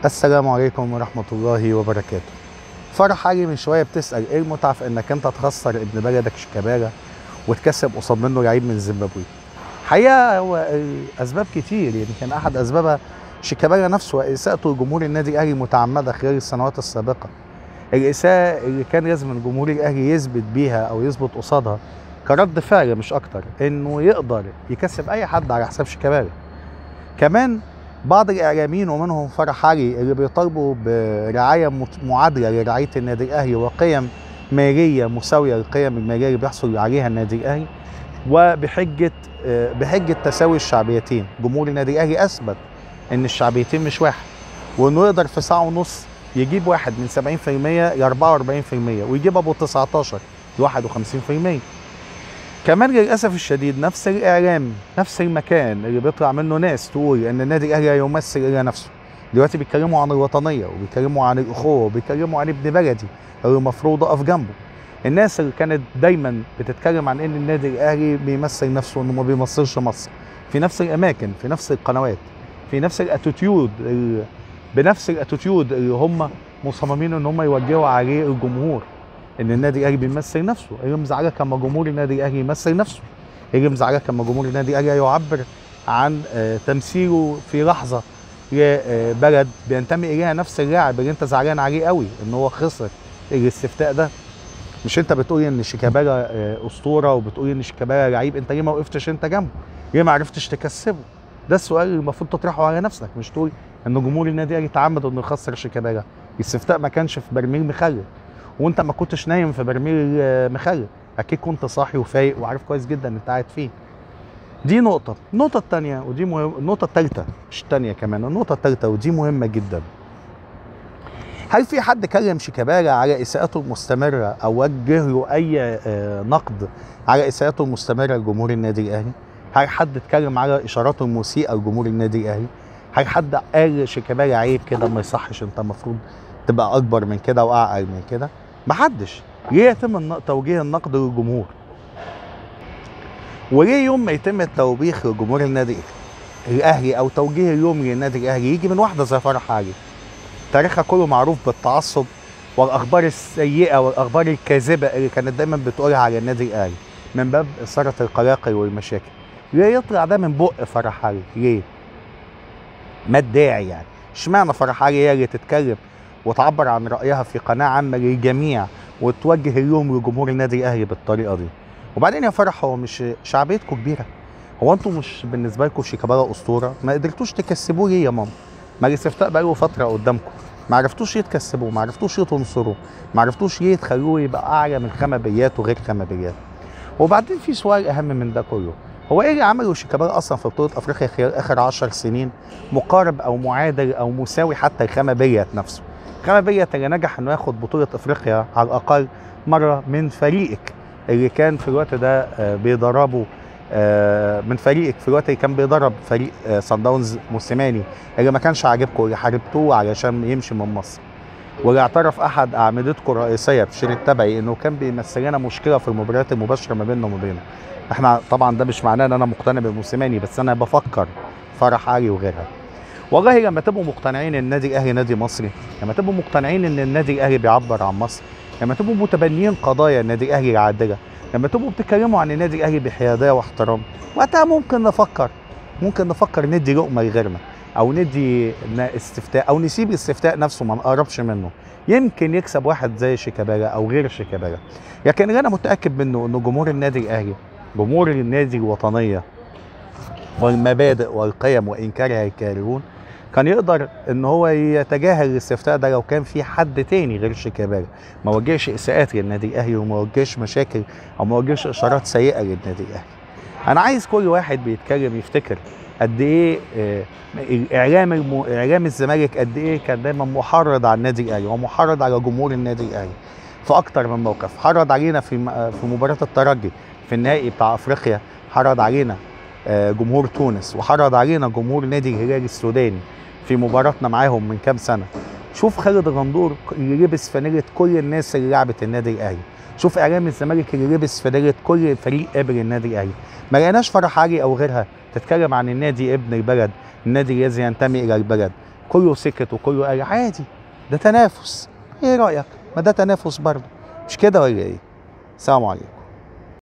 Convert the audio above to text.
السلام عليكم ورحمة الله وبركاته فرح علي من شوية بتسأل ايه المتعة في انك انت تخسر ابن بلدك شيكابالا وتكسب قصاد منه لعيب من زيمبابوي حقيقة هو أسباب كتير يعني كان أحد أسبابها شيكابالا نفسه وإساءته لجمهور النادي الأهلي متعمدة خلال السنوات السابقة الإساءة اللي كان لازم الجمهور الأهلي يثبت بيها أو يثبت قصادها كرد فعل مش أكتر إنه يقدر يكسب أي حد على حساب شيكابالا كمان بعض الاعلاميين ومنهم فرح علي اللي بيطالبوا برعايه مت- معادله لرعايه النادي الاهلي وقيم ماليه مساويه للقيم الماليه اللي بيحصل عليها النادي الاهلي وبحجه آه، بحجه تساوي الشعبيتين جمهور النادي الاهلي اثبت ان الشعبيتين مش واحد وانه يقدر في ساعه ونص يجيب واحد من 70% ل 44% ويجيب ابو 19 ل 51% كمان للاسف الشديد نفس الاعلام نفس المكان اللي بيطلع منه ناس تقول ان النادي الاهلي لا يمثل الا نفسه دلوقتي بيتكلموا عن الوطنيه وبيتكلموا عن الاخوه وبيتكلموا عن ابن بلدي اللي المفروض اقف جنبه الناس اللي كانت دايما بتتكلم عن ان النادي الاهلي بيمثل نفسه وانه ما بيمثلش مصر في نفس الاماكن في نفس القنوات في نفس الاتيتيود ال- بنفس الاتيتيود اللي هم مصممين ان هم يوجهوا عليه الجمهور ان النادي الاهلي بيمثل نفسه اللي مزعجك لما جمهور النادي الاهلي يمثل نفسه اللي مزعجك لما جمهور النادي الاهلي يعبر عن آه، تمثيله في لحظه لبلد بينتمي اليها نفس اللاعب اللي انت زعلان عليه قوي ان هو خسر الاستفتاء ده مش انت بتقول ان شيكابالا آه، اسطوره وبتقول ان شيكابالا لعيب انت ليه ما وقفتش انت جنبه؟ ليه ما عرفتش تكسبه؟ ده السؤال اللي المفروض تطرحه على نفسك مش تقول ان جمهور النادي الاهلي تعمد انه يخسر شيكابالا الاستفتاء ما كانش في برميل مخلل وانت ما كنتش نايم في برميل آه، مخلل اكيد كنت صاحي وفايق وعارف كويس جدا انت قاعد فين دي نقطة، النقطة التانية ودي مهم النقطة التالتة مش التانية كمان، النقطة التالتة ودي مهمة جدا. هل في حد كلم شيكابالا على إساءته المستمرة أو وجه له أي آه، نقد على إساءته المستمرة لجمهور النادي الأهلي؟ هل حد اتكلم على إشاراته المسيئة لجمهور النادي الأهلي؟ هل حد قال شيكابالا عيب كده ما يصحش أنت المفروض تبقى أكبر من كده وأعقل من كده؟ محدش. ليه يتم الن- توجيه النقد للجمهور؟ وليه يوم ما يتم التوبيخ لجمهور النادي الاهلي او توجيه اليوم للنادي الاهلي يجي من واحده زي فرح علي تاريخها كله معروف بالتعصب والاخبار السيئه والاخبار الكاذبه اللي كانت دايما بتقولها على النادي الاهلي من باب اثاره القلاقل والمشاكل ليه يطلع ده من بق فرح علي ليه ما الداعي يعني اشمعنى فرح علي هي اللي تتكلم وتعبر عن رايها في قناه عامه للجميع وتوجه اليوم لجمهور النادي الاهلي بالطريقه دي وبعدين يا فرح هو مش شعبيتكم كبيره هو انتوا مش بالنسبه لكم شيكابالا اسطوره ما قدرتوش تكسبوه ليه يا ماما ما الاستفتاء بقاله فتره قدامكم ما عرفتوش ليه تكسبوه ما عرفتوش ليه تنصروه ما عرفتوش ليه تخلوه يبقى اعلى من خمبيات وغير خمبيات وبعدين في سؤال اهم من ده كله هو ايه اللي عمله شيكابالا اصلا في بطوله افريقيا خلال اخر عشر سنين مقارب او معادل او مساوي حتى الخمبيات نفسه خمبية اللي نجح انه ياخد بطوله افريقيا على الاقل مره من فريقك اللي كان في الوقت ده آه، بيدربه آه، من فريقك في الوقت اللي كان بيدرب فريق آه، صن داونز موسيماني اللي ما كانش عاجبكم اللي حاربتوه علشان يمشي من مصر واللي اعترف احد اعمدتكم الرئيسيه بشير التبعي انه كان بيمثل لنا مشكله في المباريات المباشره ما بيننا وما بينه احنا طبعا ده مش معناه ان انا مقتنع بموسيماني بس انا بفكر فرح علي وغيرها والله لما تبقوا مقتنعين ان النادي الاهلي نادي مصري لما تبقوا مقتنعين ان النادي الاهلي بيعبر عن مصر لما تبقوا متبنيين قضايا النادي الاهلي العادله لما تبقوا بتتكلموا عن النادي الاهلي بحياديه واحترام وقتها ممكن نفكر ممكن نفكر ندي لقمه لغيرنا او ندي ن- استفتاء او نسيب الاستفتاء نفسه ما نقربش منه يمكن يكسب واحد زي شيكابالا او غير شيكابالا لكن اللي انا متاكد منه انه جمهور النادي الاهلي جمهور النادي الوطنيه والمبادئ والقيم وانكارها الكارهون كان يقدر ان هو يتجاهل الاستفتاء ده لو كان في حد تاني غير شيكابالا ما وجهش اساءات للنادي الاهلي وما وجهش مشاكل او ما وجهش اشارات سيئه للنادي الاهلي انا عايز كل واحد بيتكلم يفتكر قد ايه آه، الاعلام الم... اعلام الزمالك قد ايه كان دايما محرض على النادي الاهلي ومحرض على جمهور النادي الاهلي في اكتر من موقف حرض علينا في م- آه، في مباراه الترجي في النهائي بتاع افريقيا حرض علينا آه، جمهور تونس وحرض علينا جمهور نادي الهلال السوداني في مباراتنا معاهم من كام سنه شوف خالد غندور اللي لبس فانيله كل الناس اللي لعبت النادي الاهلي شوف اعلام الزمالك اللي لبس فانيله كل فريق قابل النادي الاهلي ما لقيناش فرح علي او غيرها تتكلم عن النادي ابن البلد النادي الذي ينتمي الى البلد كله سكت وكله قال عادي ده تنافس ايه رايك ما ده تنافس برضه مش كده ولا ايه السلام عليكم